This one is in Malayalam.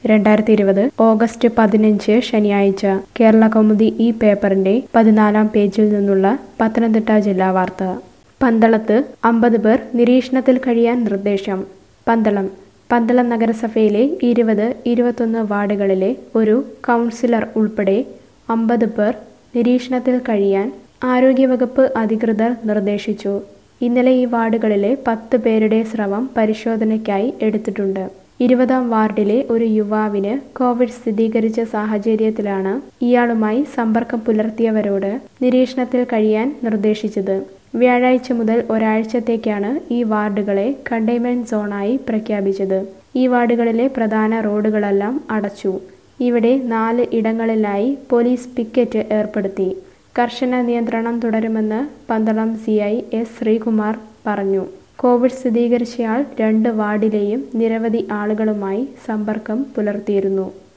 രണ്ടായിരത്തി ഇരുപത് ഓഗസ്റ്റ് പതിനഞ്ച് ശനിയാഴ്ച കേരള കൗമുദി ഈ പേപ്പറിന്റെ പതിനാലാം പേജിൽ നിന്നുള്ള പത്തനംതിട്ട ജില്ലാ വാർത്ത പന്തളത്ത് അമ്പത് പേർ നിരീക്ഷണത്തിൽ കഴിയാൻ നിർദ്ദേശം പന്തളം പന്തളം നഗരസഭയിലെ ഇരുപത് ഇരുപത്തൊന്ന് വാർഡുകളിലെ ഒരു കൗൺസിലർ ഉൾപ്പെടെ അമ്പത് പേർ നിരീക്ഷണത്തിൽ കഴിയാൻ ആരോഗ്യവകുപ്പ് അധികൃതർ നിർദ്ദേശിച്ചു ഇന്നലെ ഈ വാർഡുകളിലെ പത്ത് പേരുടെ സ്രവം പരിശോധനയ്ക്കായി എടുത്തിട്ടുണ്ട് ഇരുപതാം വാർഡിലെ ഒരു യുവാവിന് കോവിഡ് സ്ഥിരീകരിച്ച സാഹചര്യത്തിലാണ് ഇയാളുമായി സമ്പർക്കം പുലർത്തിയവരോട് നിരീക്ഷണത്തിൽ കഴിയാൻ നിർദ്ദേശിച്ചത് വ്യാഴാഴ്ച മുതൽ ഒരാഴ്ചത്തേക്കാണ് ഈ വാർഡുകളെ കണ്ടെയ്ൻമെന്റ് സോണായി പ്രഖ്യാപിച്ചത് ഈ വാർഡുകളിലെ പ്രധാന റോഡുകളെല്ലാം അടച്ചു ഇവിടെ നാല് ഇടങ്ങളിലായി പോലീസ് പിക്കറ്റ് ഏർപ്പെടുത്തി കർശന നിയന്ത്രണം തുടരുമെന്ന് Pandalam C I S Sreekumar പറഞ്ഞു കോവിഡ് സ്ഥിരീകരിച്ചയാൾ രണ്ട് വാർഡിലെയും നിരവധി ആളുകളുമായി സമ്പർക്കം പുലർത്തിയിരുന്നു